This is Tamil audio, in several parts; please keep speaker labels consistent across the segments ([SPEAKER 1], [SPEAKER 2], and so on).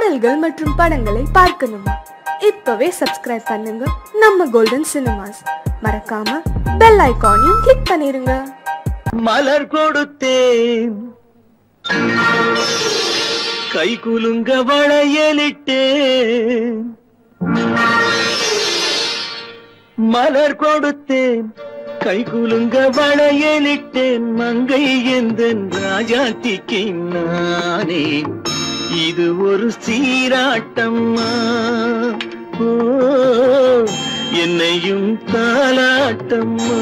[SPEAKER 1] பாடல்கள் மற்றும் படங்களை பார்க்கணுமா இப்பவே சப்ஸ்கிரைப் பண்ணுங்க நம்ம கோல்டன் சினிமாஸ் மறக்காம பெல் ஐகானையும் கிளிக் பண்ணிருங்க
[SPEAKER 2] மலர் கொடுத்தேன் கை குலுங்க வளையலிட்டேன் மலர் கொடுத்தேன் கை குலுங்க வளையலிட்டேன் மங்கை எந்தன் ராஜாத்திக்கு நானே இது ஒரு சீராட்டம்மா ஓ, என்னையும் தாலாட்டம்மா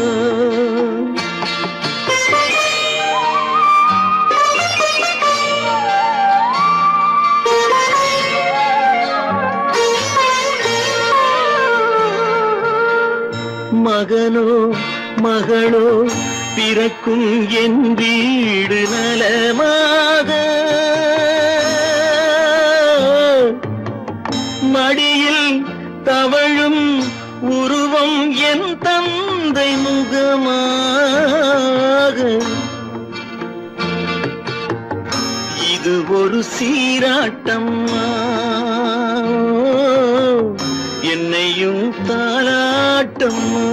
[SPEAKER 2] மகனோ மகளோ பிறக்கும் என் வீடு நலமாக மடியில் தவழும் உருவம் என் தந்தை முகமாக இது ஒரு சீராட்டம்மா என்னையும் தாளாட்டம்மா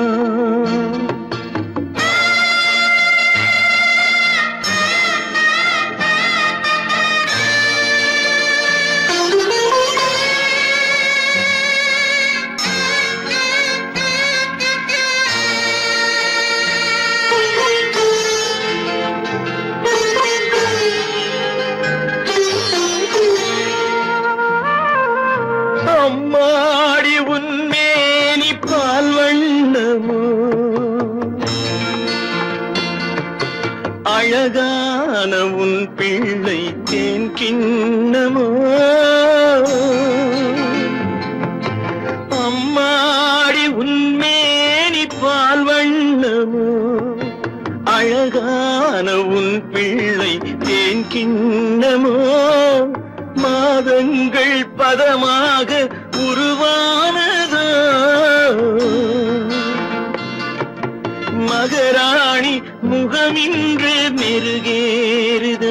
[SPEAKER 2] அம்மாடி உன்மேனி பால் வண்ணமோ அழகான உன் பிள்ளை தேன் கிண்ணமோ அம்மாடி உன்மேனி பால் வண்ணமோ அழகான உன் பிள்ளை தேன் கிண்ணமோ மாதங்கள் பதமாக உருவானதோ மகராணி முகமின்று மெருகேறுதோ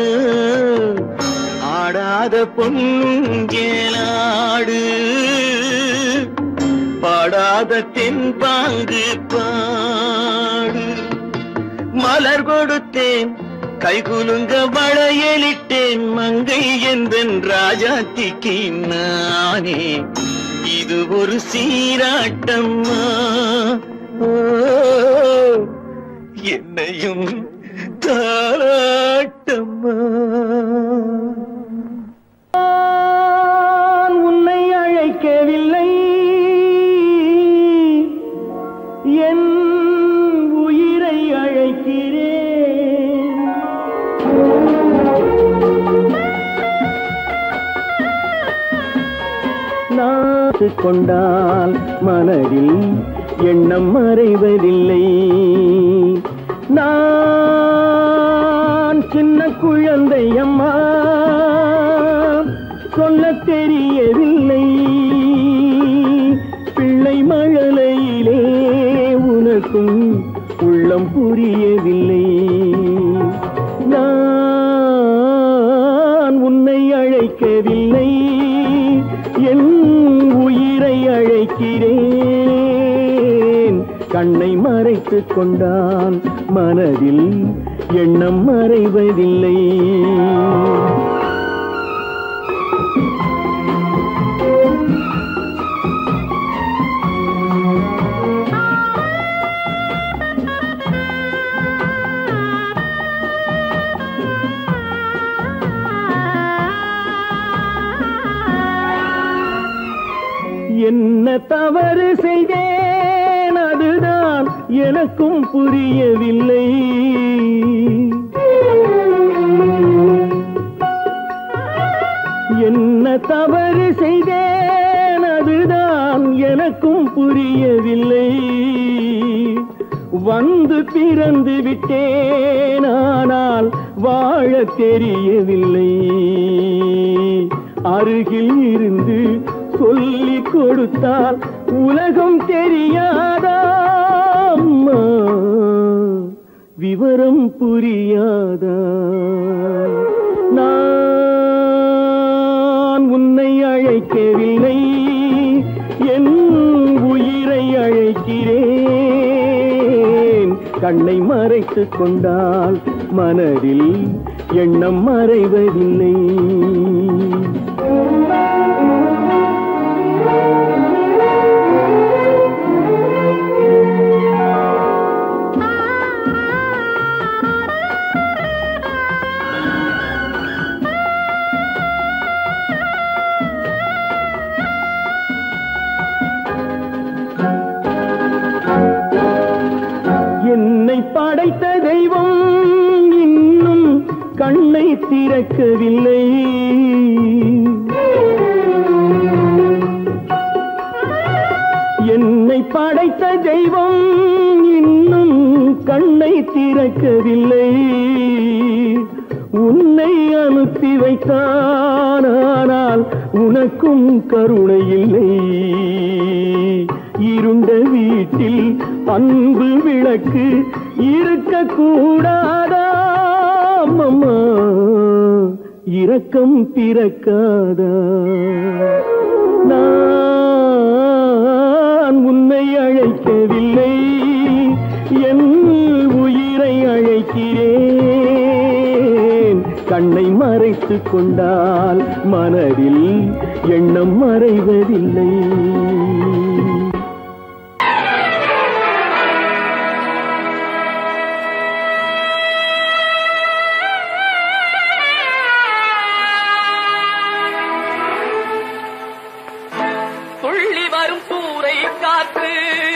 [SPEAKER 2] ஆடாத பொன்னுங்கேலாடு பாடாத தென்பாங்கு பாடு மலர் கொடுத்தேன் கைகுலுங்க வளையலிட்டேன் மங்கை எந்தன் ராஜாத்திக்கு நானே இது ஒரு சீராட்டம்மா ஓ, என்னையும் தாராட்டம்மா நான் உன்னை அழைக்கவில்லை என் உயிரை அழைக்கிறேன் நாத்து கொண்டால் மனதில் எண்ணம் மறைவதில்லை நான் சின்ன குழந்தை அம்மா சொல்ல தெரியவில்லை பிள்ளை மழலையிலே உனக்கும் உள்ளம் புரியவில்லை நான் உன்னை அழைக்கவில்லை என் உயிரை அழைக்கிறேன் கண்ணை மறைத்துக் கொண்டான் மனதில் எண்ணம் மறைவதில்லை என்ன தவறு செய்தேன் அதுதான் எனக்கும் புரியவில்லை என்ன தவறு செய்தேன் அதுதான் எனக்கும் புரியவில்லை வந்து பிறந்து விட்டேன் ஆனால் வாழ தெரியவில்லை அருகில் இருந்து சொல்லிக் கொடுத்தால் உலகம் தெரியாதா அம்மா விவரம் புரியாதா நான் உன்னை அழைக்கவில்லை என் உயிரை அழைக்கிறேன் கண்ணை மறைத்துக் கொண்டால் மனதில் எண்ணம் மறைவதில்லை என்னை படைத்த தெய்வம் இன்னும் கண்ணை திறக்கவில்லை என்னை படைத்த தெய்வம் இன்னும் கண்ணை திறக்கவில்லை உன்னை அனுப்பி வைத்தான் ஆனால் உனக்கும் கருணை இல்லை இருண்ட வீட்டில் அன்பு விளக்கு இருக்க கூடாதா அம்மா இரக்கம் பிறக்காதா நான் உன்னை அழைக்கவில்லை என் உயிரை அழைக்கிறேன் கண்ணை மறைத்துக் கொண்டால் மனதில் எண்ணம் மறைவதில்லை
[SPEAKER 3] துள்ளி வரும் பூரை காற்று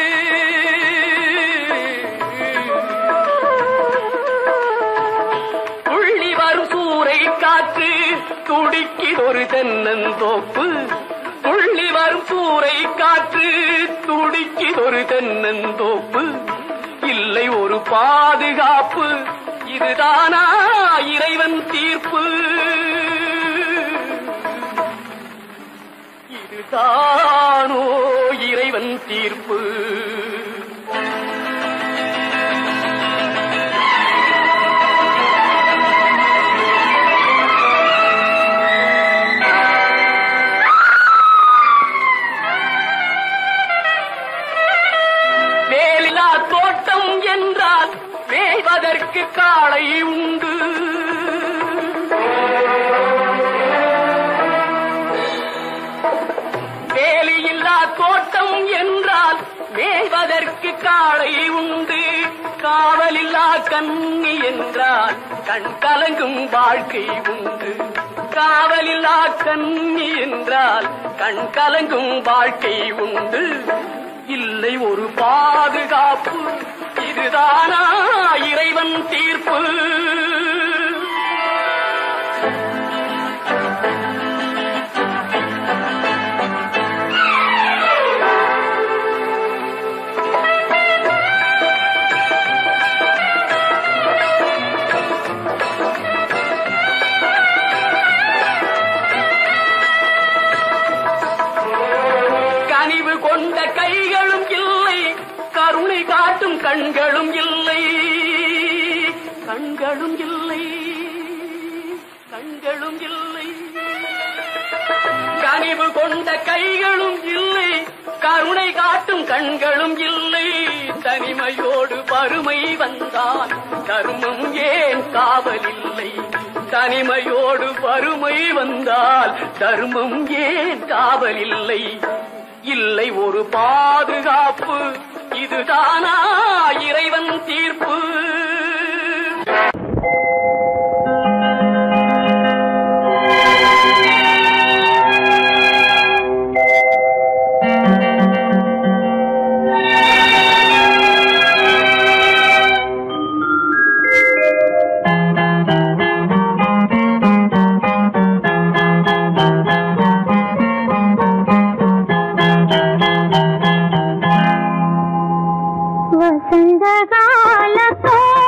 [SPEAKER 3] துள்ளி வரும் சூறை காற்று துடிக்கி ஒரு தென்னந்தோப்பு துள்ளி வரும் சூறை காற்று துடிக்கி ஒரு தென்னந்தோப்பு இல்லை ஒரு பாதுகாப்பு இதுதானா இறைவன் தீர்ப்பு இதுதானோ இறைவன் தீர்ப்பு வேலிலா தோட்டம் என்றால் வேய்வதற்கு காளை உண்டு வேலியில்லா தோட்டம் என்றால் மேய்வதற்கு காளை உண்டு காவலில்லா கண்ணி என்றால் கண் கலங்கும் வாழ்க்கை உண்டு காவலில்லா கண்ணி என்றால் கண் கலங்கும் வாழ்க்கை உண்டு இல்லை ஒரு பாதுகாப்பு இதுதானா இறைவன் தீர்ப்பு கனிவு கொண்ட கைகளும் இல்லை கருணை காட்டும் கண்களும் இல்லை கண்களும் இல்லை கண்களும் இல்லை கனிவு கொண்ட கைகளும் இல்லை கருணை காட்டும் கண்களும் இல்லை தனிமையோடு வறுமை வந்தால் தர்மம் ஏன் காவலில்லை தனிமையோடு வறுமை வந்தால் தர்மம் ஏன் காவலில்லை இல்லை ஒரு பாதுகாப்பு இதுதானா இறைவன் தீர்ப்பு
[SPEAKER 4] வசந்த கால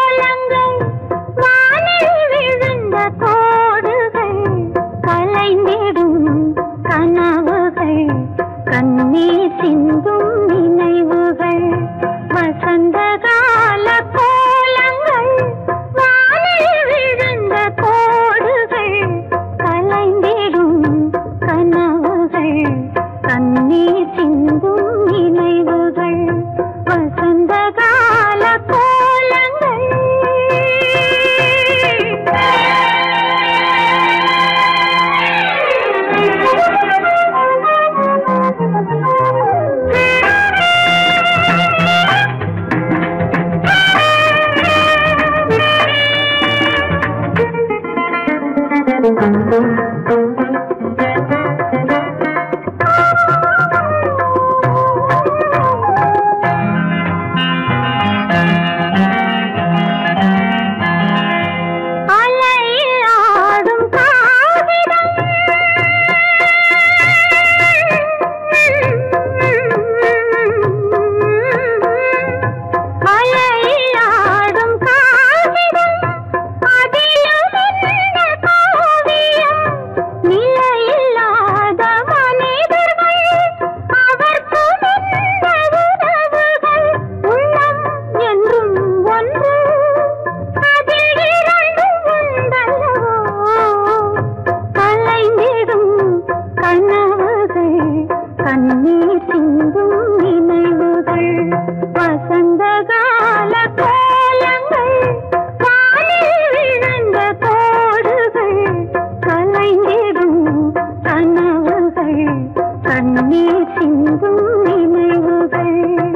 [SPEAKER 4] கண்ணீர் சிந்தும் நினைவுகள் வசந்த கால கோலங்கள் காலில் விழுந்த கோடுகள் கலைந்திடும் கனவுகள் கண்ணீர் சிந்தும் நினைவுகள்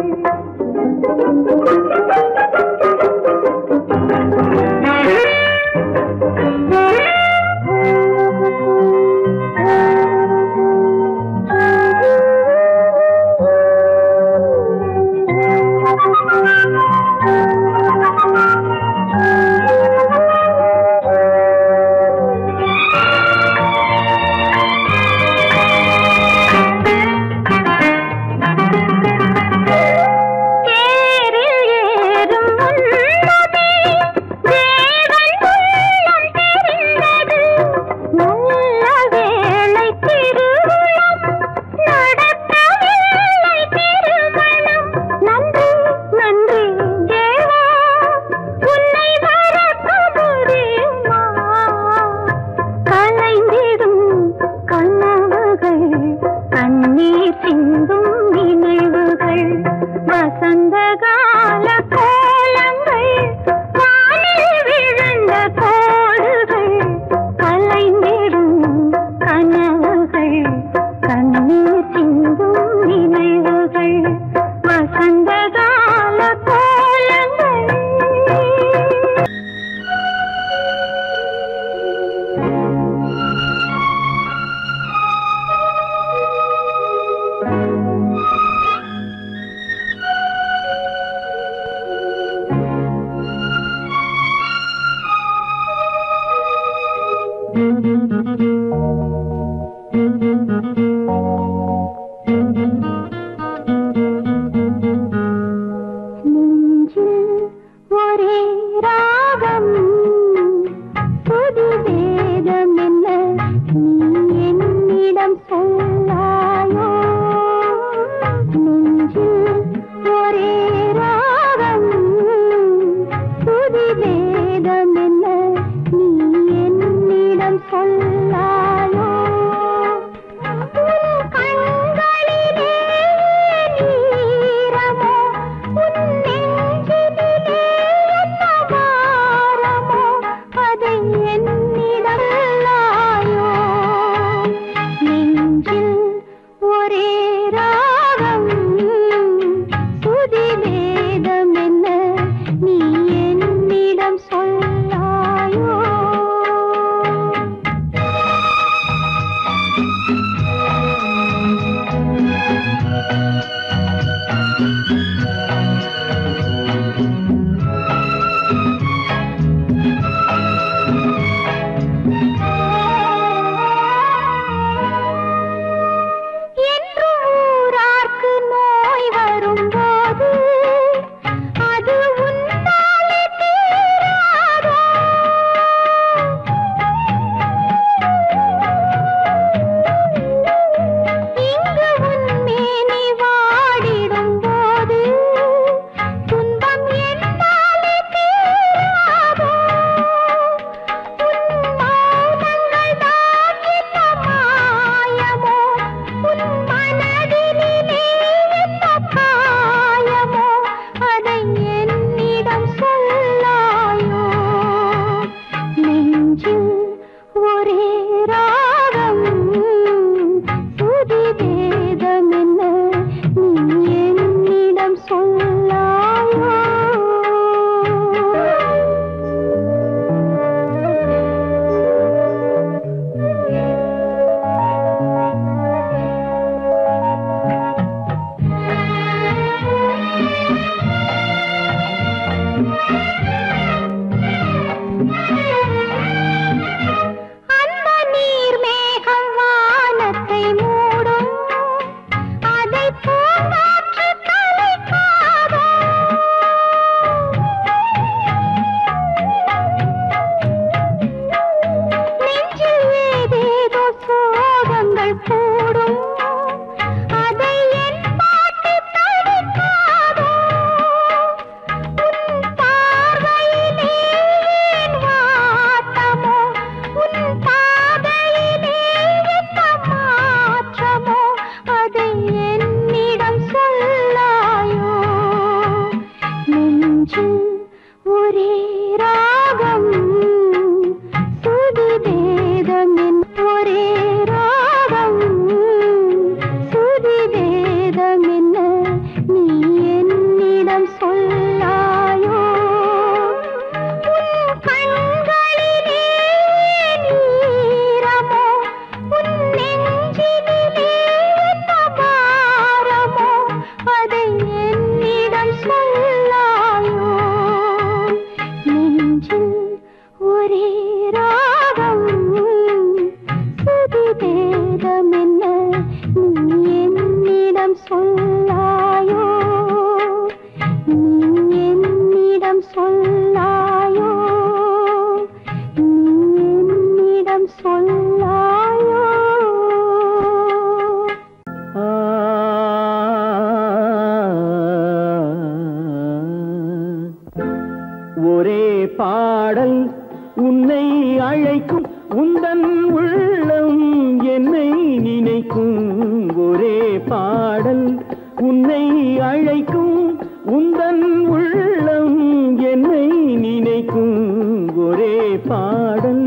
[SPEAKER 4] தேரில் ஏறும் முன்னமே தேவன் உள்ளம் தெரிந்தது நல்ல வேளை திருவுளம் நடக்கவில்லை திருமணம் நன்றி நன்றி தேவா உன்னை மறக்க முடியுமா கலைந்திடும் கனவுகள் கண்ணீர் சிந்தும் நினைவுகள் வசந்த கால கோலங்கள் வானில் விழுந்த கோடுகள் கலைந்திடும் கனவுகள் கண்ணீர் சிந்தும் நினைவுகள் வசந்த கால கோலங்கள் நெஞ்சில் ஒரே ராகம் புது வேதம் என்ன நீ என்னிடம் சொல்லாயோ நெஞ்சில் ஒரே ராகம் புது வேதம் என்ன நீ என்னிடம் சொல்லாயோ உன் கண்களிலே நீரமோ உன் நெஞ்சினிலே என்ன பாரமோ அதை என்னிடம் சொல்லாயோ நெஞ்சில் ஒரே ராகம் சுதி வேதம் என்ன நீ என்னிடம் சொல்லாயோ என்று ஊரார்க்கு நோய் வரும்போது அது உன்னாலே தீராதோ இங்கு உன் மேனி வாடிடும் போது துன்பம் என்னாலே தீராதோ உன் மௌனங்கள் தான் என்ன மாயமோ உன் மனதினிலே என்ன காயமோ அதை என்னிடம் சொல்லாயோ நெஞ்சில் ஒரே ராகம் சுதி வேதம் என்ன நீ என்னிடம் சொல்லாயோ அந்த நீர் மேகம் வானத்தை மூடும் அதை பூங்காற்று கலைக்காதோ நெஞ்சில் ஏதேதோ சோகங்கள் கூடும் அதை என் பாட்டு தடுக்காதோ உன் பார்வையிலே என் வாட்டமோ உன் பாதையிலே என்ன மாற்றமோ அதை
[SPEAKER 2] உந்தன் உள்ளம் என்னை நினைக்கும் ஒரே பாடல் உன்னை அழைக்கும் உந்தன் உள்ளம் என்னை நினைக்கும் ஒரே பாடல்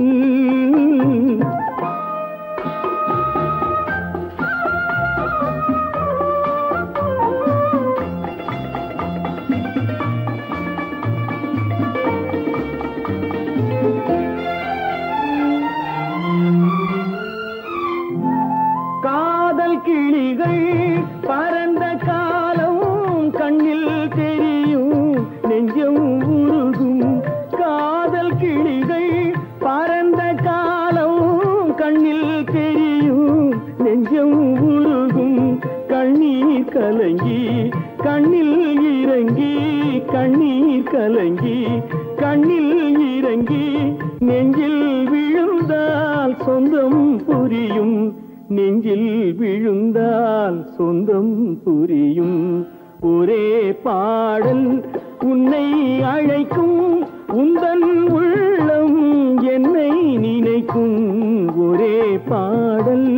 [SPEAKER 2] காதல் கிளிகள் பறந்த காலம் கண்ணில் தெரியும் நெஞ்சம் உருகும் காதல் கிளிகள் பறந்த காலம் கண்ணில் தெரியும் நெஞ்சம் உருகும் கண்ணீர் கலங்கி கண்ணில் இறங்கி கண்ணீர் கலங்கி கண்ணில் இறங்கி நெஞ்சில் விழுந்தால் சொந்தம் புரியும் நெஞ்சில் விழுந்தால் சொந்தம் புரியும் ஒரே பாடல் உன்னை அழைக்கும் உந்தன் உள்ளம் என்னை நினைக்கும் ஒரே பாடல்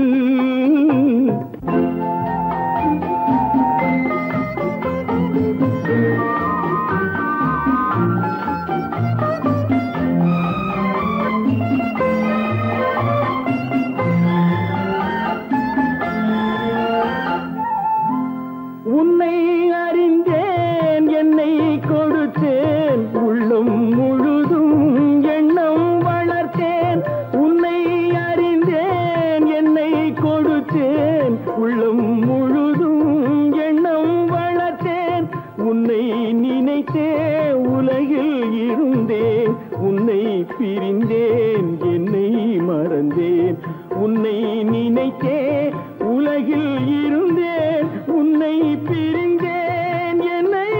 [SPEAKER 2] உன்னை அறிந்தேன் என்னை கொடுத்தேன் உள்ளம் முழுதும் எண்ணம் வளர்த்தேன் உன்னை அறிந்தேன் என்னை கொடுத்தேன் உள்ளம் முழுதும் எண்ணம் வளர்த்தேன் உன்னை நினைத்தே உலகில் இருந்தேன் உன்னை பிரிந்தேன் என்னை மறந்தேன் உன்னை நினைத்தே உலகில் இருந்தேன் உன்னை பிரிந்தேன் என்னை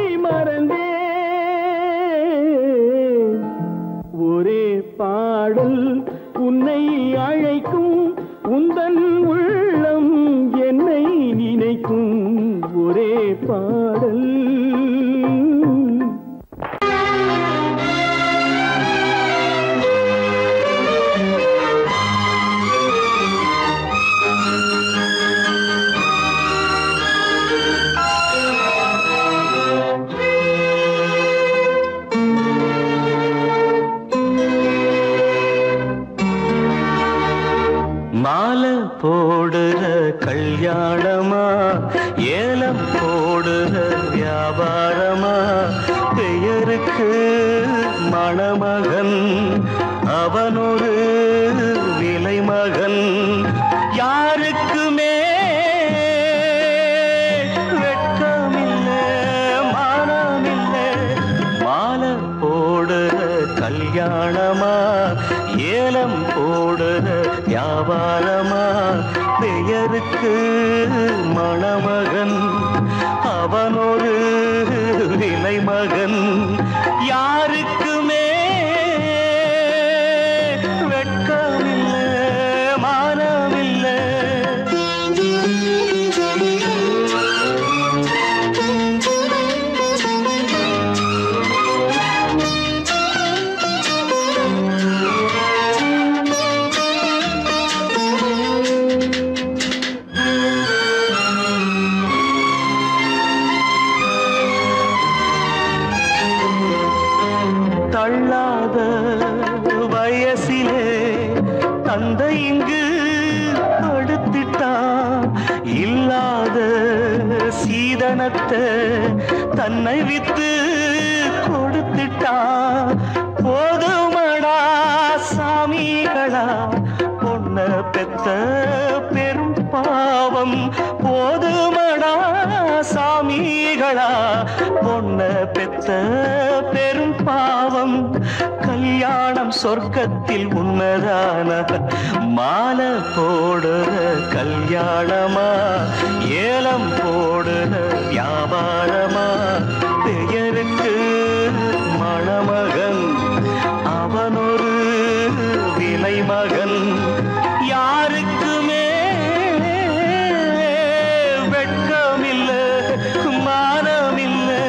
[SPEAKER 2] மறந்தேன் ஒரே பாடல் உன்னை அழைக்கும் உந்தன் உள்ளம் என்னை நினைக்கும் ஒரே பாடல்
[SPEAKER 5] மாலை போடுற கல்யாணமா ஏலம் போடுற வியாபாரமா பெயருக்கு மணமகன் அவனொரு விலைமகன் யாருக்குமே வெட்கமில்லை மானமில்லை மாலை போடுற கல்யாணமா ஏலம் போடுற வியாபாரமா பெயருக்கு மணமகன் அவனொரு விலைமகன் யாருக்குமே வெட்கமில்லை மானமில்லை தள்ளாத வயசிலே தந்தை இங்கு படுத்திட்டான் இல்லாத சீதனத்தை தன்னை வித்து கொடுத்துட்டான் போதுமடா சாமிகளா பொண்ண பெத்த பெரும் பாவம் போதுமடா சாமிகளா பொண்ண பெத்த பெரும் பாவம் கல்யாணம் சொர்க்கத்தில் உன்னதான மாலை போடுற கல்யாணமா ஏலம் போடுற வியாபாரமா பெயருக்கு மணமகன் அவனொரு விலைமகன் யாருக்குமே வெட்கமில்லை மானமில்லை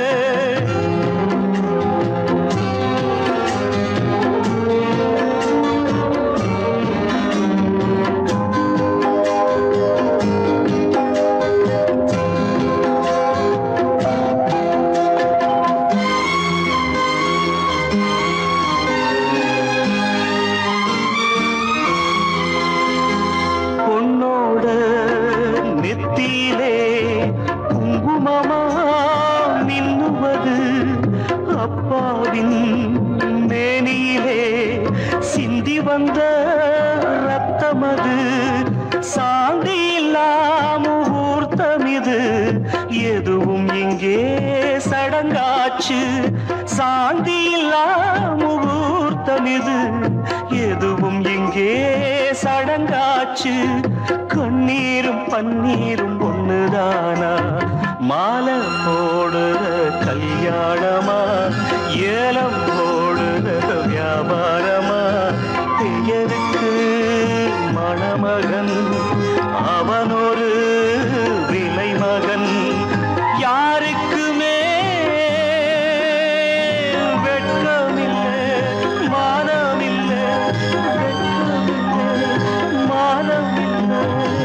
[SPEAKER 5] இது எதுவும் இங்கே சடங்காச்சு சாந்தி இல்லா முகூர்த்தம் இது எதுவும் இங்கே சடங்காச்சு கண்ணீரும் பன்னீரும் ஒண்ணுதானா மாலை போடுற கல்யாணமா ஏலம் போடுற வியாபாரமா பெயருக்கு மணமகன் அவனொரு விலை மகன் யாருக்குமே வெட்கமில்லை மானமில்லை வெட்கமில்லை மானமில்லை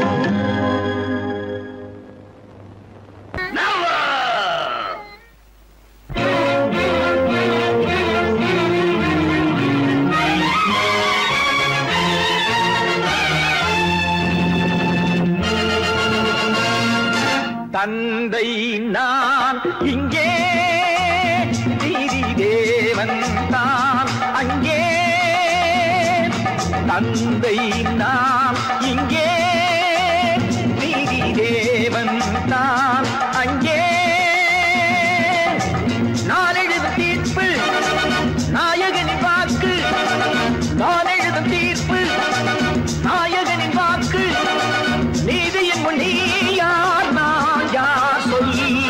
[SPEAKER 6] தந்தை நான் இங்கே நீதி தேவன் தான் அங்கே தந்தை நான் இங்கே நீதி தேவன் தான் அங்கே நான் எழுதும் தீர்ப்பு நாயகனின் வாக்கு நான் எழுதும் தீர்ப்பு நாயகனின் வாக்கு நீதியின் முன் நீ யார் நான் யார் சொல்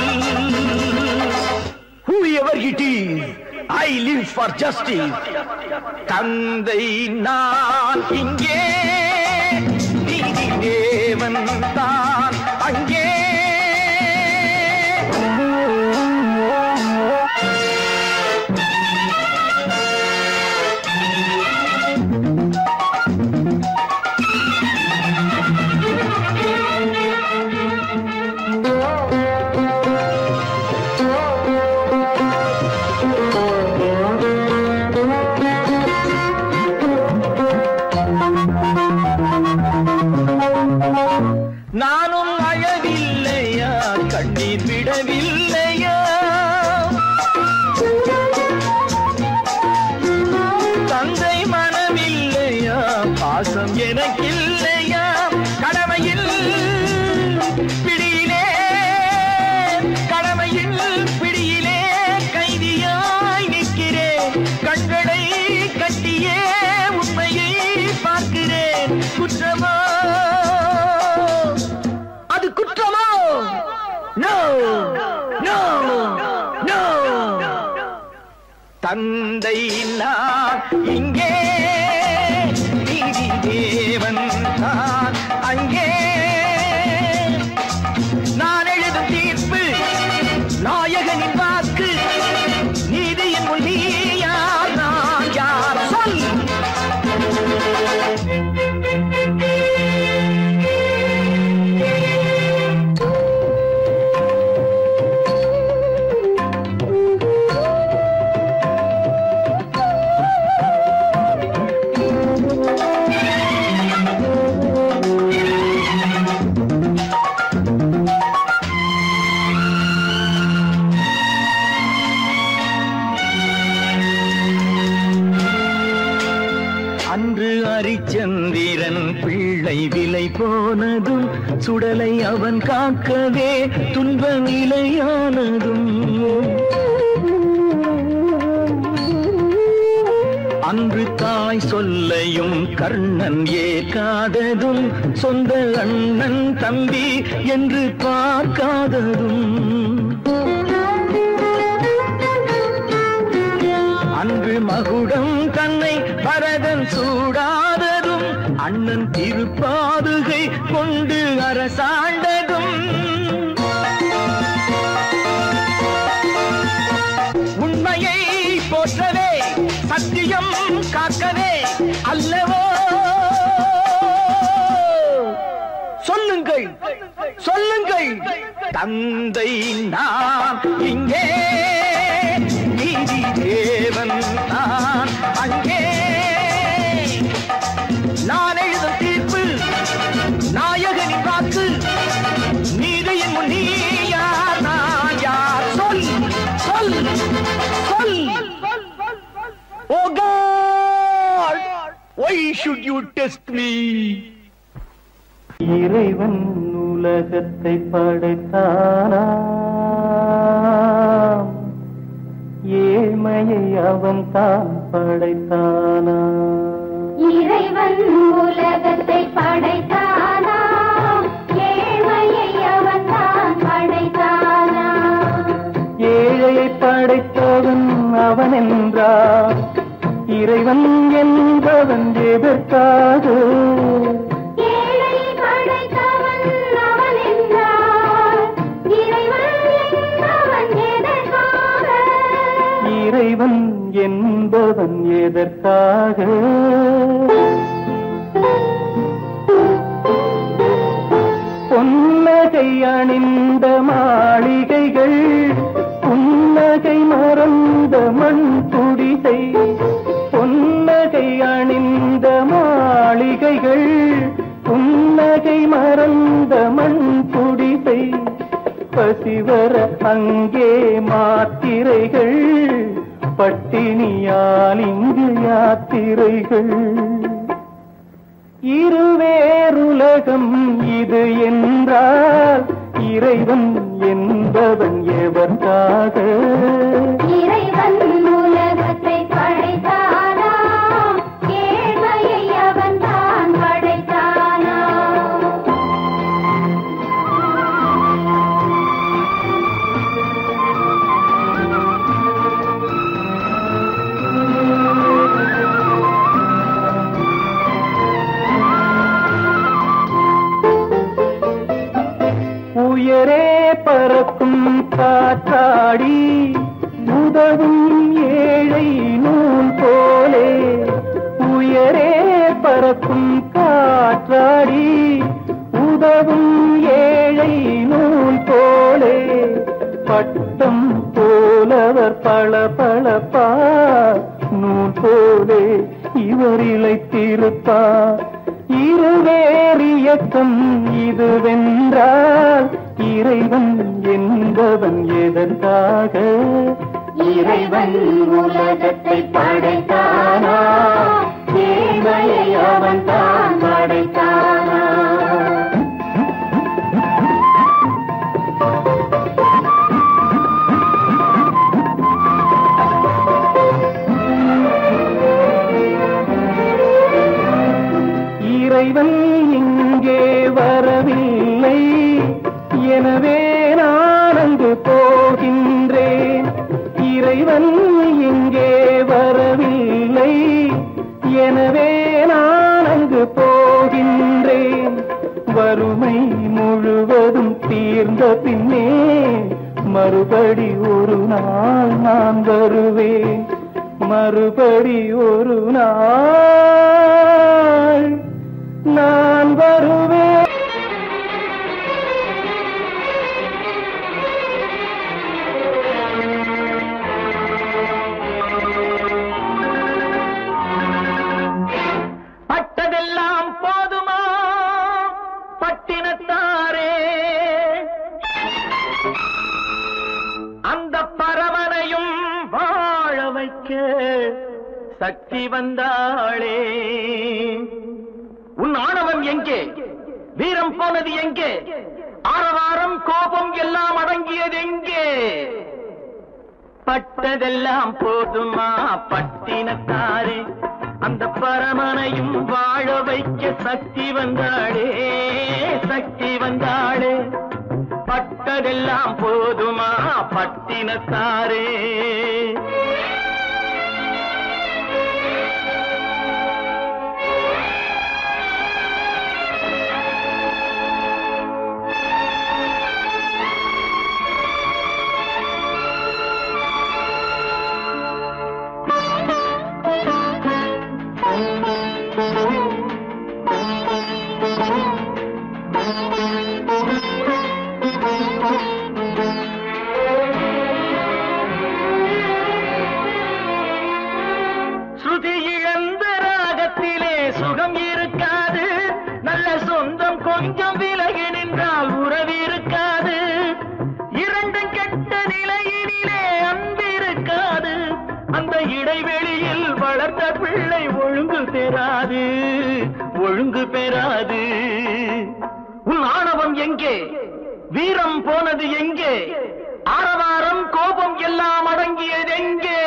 [SPEAKER 6] whoever it is I live for justice தந்தை நான் இங்கே நீதி தேவன் தான் அங்கே நானும் அழவில்லையா கண்ணீர் விடவில்லையா தந்தை மனமில்லையா பாசம் எனக்கில்லையா கடமையில் பிடியிலே கடமையில் பிடியிலே கைதியாய் நிற்கிறேன் கண்களை கட்டியே உண்மையை பார்க்கிறேன் குற்றமா அது குற்றமோ நோ நோ நோ தந்தை நான் இங்கே நீதி தேவன் நான் அங்கே நான் எழுதும் தீர்ப்பு நாயகனின் வாக்கு நீதியின் முன் நீ யார் நான் யார் சொல் அன்று அரிச்சந்திரன் பிள்ளை விலை போனதும் சுடலை அவன் காக்கவே துன்ப நிலையானதும் அன்று தாய் சொல்லையும் கர்ணன் ஏற்காததும் சொந்த அண்ணன் தம்பி என்று பார்க்காததும் அன்று மகுடம் தன்னை பரதன் சூடாததும் அண்ணன் திருப்பாதுகை கொண்டு அரசாண்டதும் உண்மையை போற்றவே சத்தியம் காக்கவே அல்லவோ சொல்லுங்கள் சொல்லுங்கள் தந்தை நான் இங்கே நீதி தேவன் நான் அங்கே நான் எழுதும் தீர்ப்பு நாயகனின் வாக்கு நீதியின் முன் நீ யார் நான் யார் சொல் சொல் சொல் Oh God! Why should you test me?
[SPEAKER 5] இறைவன் உலகத்தை படைத்தானாம் ஏழ்மையை அவன் தான் படைத்தானா
[SPEAKER 4] இறைவன் உலகத்தை படைத்தானா ஏழ்மையை அவன் தான் படைத்தானா
[SPEAKER 5] ஏழையை படைத்தவன் அவன் என்றார் இறைவன் என்பவன் எதற்காக
[SPEAKER 4] ஏழை படைத்தவன் அவன் என்றார் இறைவன் என்பவன் எதற்காக
[SPEAKER 5] இறைவன் என்பவன் எதற்காக பொன்னகை அணிந்த மாளிகைகள் புன்னகை மறந்த மண் குடிசை பொன்னகை அணிந்த மாளிகைகள் புன்னகை மறந்த மண் குடிசை பசிவர அங்கே மாத்திரைகள் பட்டினியால் இங்கு யாத்திரைகள் இருவேறுலகம் இது என்றால் இறைவன் என்பவன் எவர்காக
[SPEAKER 4] இறைவன் உலகத்தை படைத்தானா ஏழ்மையை அவன் தான் படைத்தானா
[SPEAKER 5] உயரே பறக்கும் காற்றாடி உதவும் ஏழை நூல் போலே உயரே பறக்கும் காற்றாடி உதவும் ஏழை நூல் போலே பட்டம் போலவர் பள பளப்பா நூல் போலே இவர் இழைத்திருப்பார் இருவேறு இயக்கம் இதுவென்றால் இறைவன் என்பவன் எதற்காக
[SPEAKER 4] இறைவன் உலகத்தை படைத்தானா ஏழ்மையை அவன் தான் படைத்தானா
[SPEAKER 5] இறைவன் இங்கே வரவில்லை எனவே நான் அங்கு போகின்றேன் இறைவன் இங்கே வரவில்லை எனவே நான் அங்கு போகின்றேன் வறுமை முழுவதும் தீர்ந்த பின்னே மறுபடி ஒரு நாள் நான் வருவேன் மறுபடி ஒரு நாள் நான் வருவேன்
[SPEAKER 6] பட்டதெல்லாம் போதுமா பட்டினத்தாரே அந்த பரமனையும் வாழ வைக்க சக்தி வந்தாளே உன் ஆணவம் எங்கே வீரம் போனது எங்கே ஆரவாரம் கோபம் எல்லாம் அடங்கியது எங்கே பட்டதெல்லாம் போதுமா பட்டினத்தாரே அந்த பரமனையும் வாழ வைக்க சக்தி வந்தாளே சக்தி வந்தாளே பட்டதெல்லாம் போதுமா பட்டினத்தாரே ஸ்ருதி இழந்த ராகத்திலே சுகம் இருக்காது நல்ல சொந்தம் கொஞ்சம் விலகி நின்றால் உறவு இருக்காது இரண்டும் கெட்ட நிலையினிலே அன்பு இருக்காது அந்த இடைவெளியில் வளர்த்த பிள்ளை ஒழுங்கு பெறாது ஒழுங்கு பெறாது உன் ஆணவம் எங்கே எங்கே வீரம் போனது எங்கே ஆரவாரம் கோபம் எல்லாம் அடங்கியது எங்கே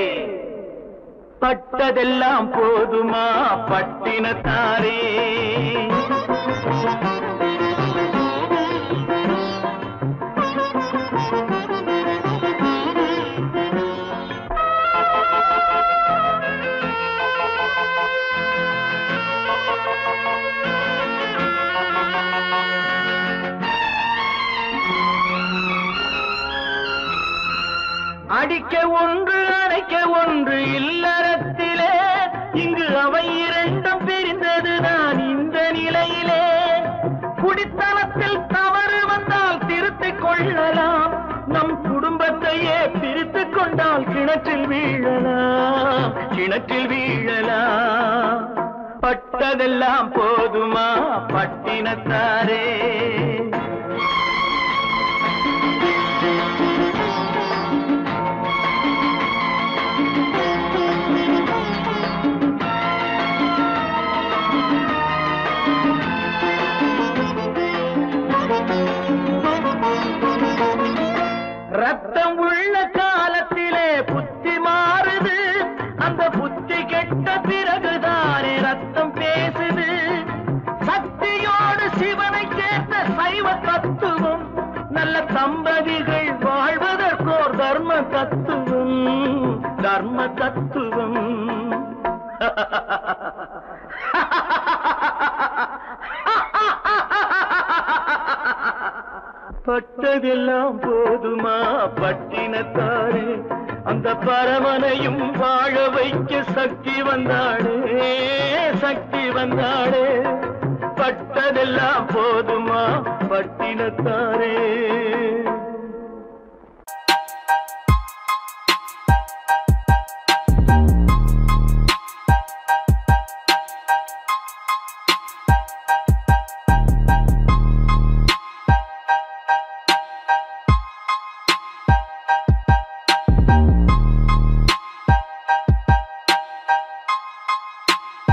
[SPEAKER 6] பட்டதெல்லாம் போதுமா பட்டினத்தாரே அடிக்க ஒன்று அடைக்க ஒன்று இல்லறத்திலே இங்கு அவை இரண்டும் பிரிந்தது நான் இந்த நிலையிலே குடித்தனத்தில் தவறு வந்தால் திருத்திக் கொள்ளலாம் நம் குடும்பத்தையே பிரித்துக் கொண்டால் கிணற்றில் வீழலாம் கிணற்றில் வீழலாம் பட்டதெல்லாம் போதுமா பட்டினத்தாரே ரத்தம் உள்ள காலத்திலே புத்தி மாறுது அந்த புத்தி கெட்ட பிறகுதானே ரத்தம் பேசுது சக்தியோடு சிவனை சேர்ந்த சைவ தத்துவம் நல்ல தம்பதிகள் வாழ்வதற்கோர் தர்ம தத்துவம் தர்ம தத்துவம் பட்டதெல்லாம் போதுமா பட்டினத்தாரே அந்த பரமனையும் வாழ வைக்க சக்தி வந்தாடே சக்தி வந்தாடே பட்டதெல்லாம் போதுமா பட்டினத்தாரே